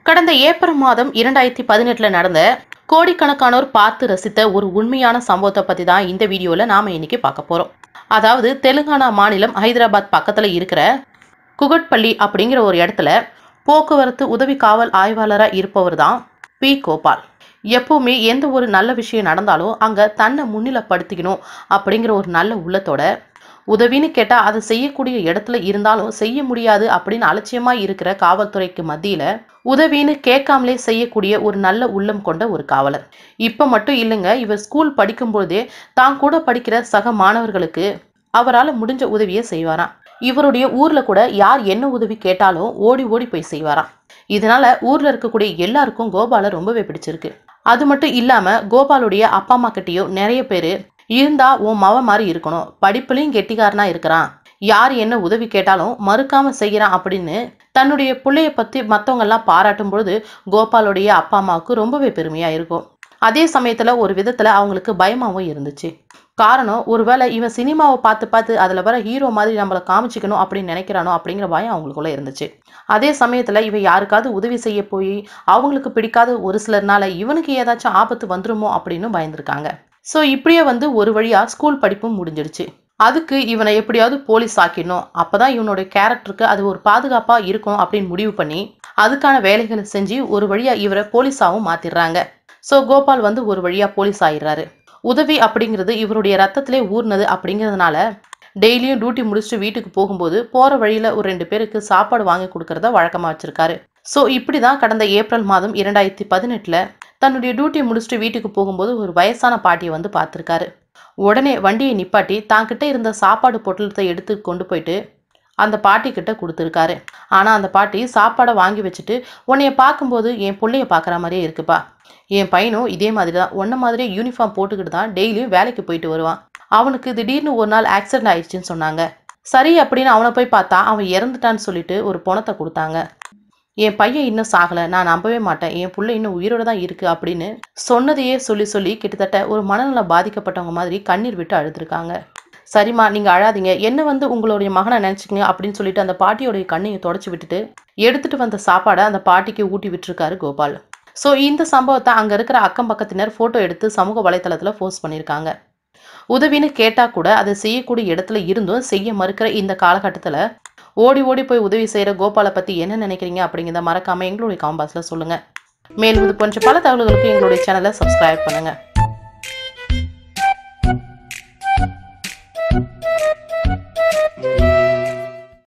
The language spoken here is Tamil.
கடந்த ஏப்ரல் மாதம் இரண்டாயிரத்தி பதினெட்டுல நடந்த கோடிக்கணக்கானோர் பார்த்து ரசித்த ஒரு உண்மையான சம்பவத்தை பத்தி தான் இந்த வீடியோல நாம இன்னைக்கு பார்க்க போறோம் அதாவது தெலுங்கானா மாநிலம் ஹைதராபாத் பக்கத்துல இருக்கிற குகட்பள்ளி அப்படிங்கிற ஒரு இடத்துல போக்குவரத்து உதவி காவல் ஆய்வாளராக இருப்பவர் தான் பி கோபால் எப்பவுமே எந்த ஒரு நல்ல விஷயம் நடந்தாலும் அங்கே தன்னை முன்னிலைப்படுத்திக்கணும் அப்படிங்கிற ஒரு நல்ல உள்ளத்தோட உதவின்னு கேட்டால் அதை செய்யக்கூடிய இடத்துல இருந்தாலும் செய்ய முடியாது அப்படின்னு அலட்சியமாக இருக்கிற காவல்துறைக்கு மத்தியில் உதவின்னு கேட்காமலே செய்யக்கூடிய ஒரு நல்ல உள்ளம் கொண்ட ஒரு காவலர் இப்போ மட்டும் இல்லைங்க இவர் ஸ்கூல் படிக்கும்பொழுதே தான் கூட படிக்கிற சக மாணவர்களுக்கு அவரால் முடிஞ்ச உதவியை செய்வாராம் இவருடைய ஊர்ல கூட யார் என்ன உதவி கேட்டாலும் ஓடி ஓடி போய் செய்வாராம் இதனால ஊர்ல இருக்கக்கூடிய எல்லாருக்கும் கோபாலை ரொம்பவே பிடிச்சிருக்கு அது மட்டும் இல்லாம கோபாலுடைய அப்பா அம்மா கிட்டயும் நிறைய பேர் இருந்தா உன் மவ மாதிரி இருக்கணும் படிப்புலையும் கெட்டிக்காரனா இருக்கிறான் யார் என்ன உதவி கேட்டாலும் மறுக்காம செய்கிறான் அப்படின்னு தன்னுடைய பிள்ளைய பத்தி மத்தவங்க எல்லாம் பாராட்டும் பொழுது கோபாலுடைய அப்பா அம்மாவுக்கு ரொம்பவே பெருமையா இருக்கும் அதே சமயத்துல ஒரு விதத்துல அவங்களுக்கு பயமாவும் இருந்துச்சு காரணம் ஒருவேளை இவன் சினிமாவை பார்த்து பார்த்து அதில் வர ஹீரோ மாதிரி நம்மளை காமிச்சிக்கணும் அப்படின்னு நினைக்கிறானோ அப்படிங்கிற பயம் அவங்களுக்குள்ள இருந்துச்சு அதே சமயத்தில் இவன் யாருக்காவது உதவி செய்ய போய் அவங்களுக்கு பிடிக்காத ஒரு சிலர்னால இவனுக்கு ஏதாச்சும் ஆபத்து வந்துருமோ அப்படின்னு பயந்துருக்காங்க ஸோ இப்படியே வந்து ஒரு வழியாக ஸ்கூல் படிப்பும் முடிஞ்சிடுச்சு அதுக்கு இவனை எப்படியாவது போலீஸ் ஆக்கிடணும் அப்பதான் இவனோட கேரக்டருக்கு அது ஒரு பாதுகாப்பாக இருக்கும் அப்படின்னு முடிவு பண்ணி அதுக்கான வேலைகளை செஞ்சு ஒரு வழியாக இவரை போலீஸாகவும் மாத்திடுறாங்க ஸோ கோபால் வந்து ஒரு வழியாக போலீஸ் ஆயிடுறாரு உதவி அப்படிங்கிறது இவருடைய ரத்தத்திலே ஊர்னது அப்படிங்கிறதுனால டெய்லியும் டியூட்டி முடிச்சுட்டு வீட்டுக்கு போகும்போது போகிற வழியில் ஒரு ரெண்டு பேருக்கு சாப்பாடு வாங்கி கொடுக்கறத வழக்கமாக வச்சிருக்காரு ஸோ இப்படி தான் கடந்த ஏப்ரல் மாதம் இரண்டாயிரத்தி பதினெட்டில் தன்னுடைய டியூட்டி முடிச்சுட்டு வீட்டுக்கு போகும்போது ஒரு வயசான பாட்டியை வந்து பார்த்துருக்காரு உடனே வண்டியை நிப்பாட்டி தான்கிட்ட இருந்த சாப்பாடு பொட்டலத்தை எடுத்து கொண்டு போயிட்டு அந்த பாட்டி கிட்ட கொடுத்துருக்காரு ஆனால் அந்த பாட்டி சாப்பாடை வாங்கி வச்சுட்டு உன்னைய பார்க்கும்போது என் பிள்ளைய பார்க்குற மாதிரியே இருக்குப்பா என் பையனும் இதே மாதிரி தான் உன்ன மாதிரியே யூனிஃபார்ம் போட்டுக்கிட்டு தான் டெய்லியும் வேலைக்கு போயிட்டு வருவான் அவனுக்கு திடீர்னு ஒரு நாள் ஆக்சிடென்ட் ஆயிடுச்சுன்னு சொன்னாங்க சரி அப்படின்னு அவனை போய் பார்த்தா அவன் இறந்துட்டான்னு சொல்லிட்டு ஒரு பணத்தை கொடுத்தாங்க என் பையன் இன்னும் சாகலை நான் நம்பவே மாட்டேன் என் புள்ள இன்னும் உயிரோட தான் இருக்கு அப்படின்னு சொன்னதையே சொல்லி சொல்லி கிட்டத்தட்ட ஒரு மனநலம் பாதிக்கப்பட்டவங்க மாதிரி கண்ணீர் விட்டு அழுதுருக்காங்க சரிம்மா நீங்கள் அழாதீங்க என்ன வந்து உங்களுடைய மகனை நினச்சிக்கங்க அப்படின்னு சொல்லிட்டு அந்த பாட்டியோடைய கண்ணையை தொடச்சி விட்டுட்டு எடுத்துட்டு வந்த சாப்பாடை அந்த பாட்டிக்கு ஊட்டி விட்டுருக்காரு கோபால் ஸோ இந்த சம்பவத்தை அங்கே இருக்கிற அக்கம் பக்கத்தினர் ஃபோட்டோ எடுத்து சமூக வலைத்தளத்தில் போஸ்ட் பண்ணியிருக்காங்க உதவின்னு கேட்டால் கூட அதை செய்யக்கூடிய இடத்துல இருந்தும் செய்ய மறுக்கிற இந்த காலகட்டத்தில் ஓடி ஓடி போய் உதவி செய்கிற கோபாலை பற்றி என்ன நினைக்கிறீங்க அப்படிங்கிறத மறக்காமல் எங்களுடைய காம்பாஸில் சொல்லுங்கள் மேலும் இது போன்ற பல தகவல்களுக்கு எங்களுடைய சேனலை சப்ஸ்கிரைப் பண்ணுங்கள்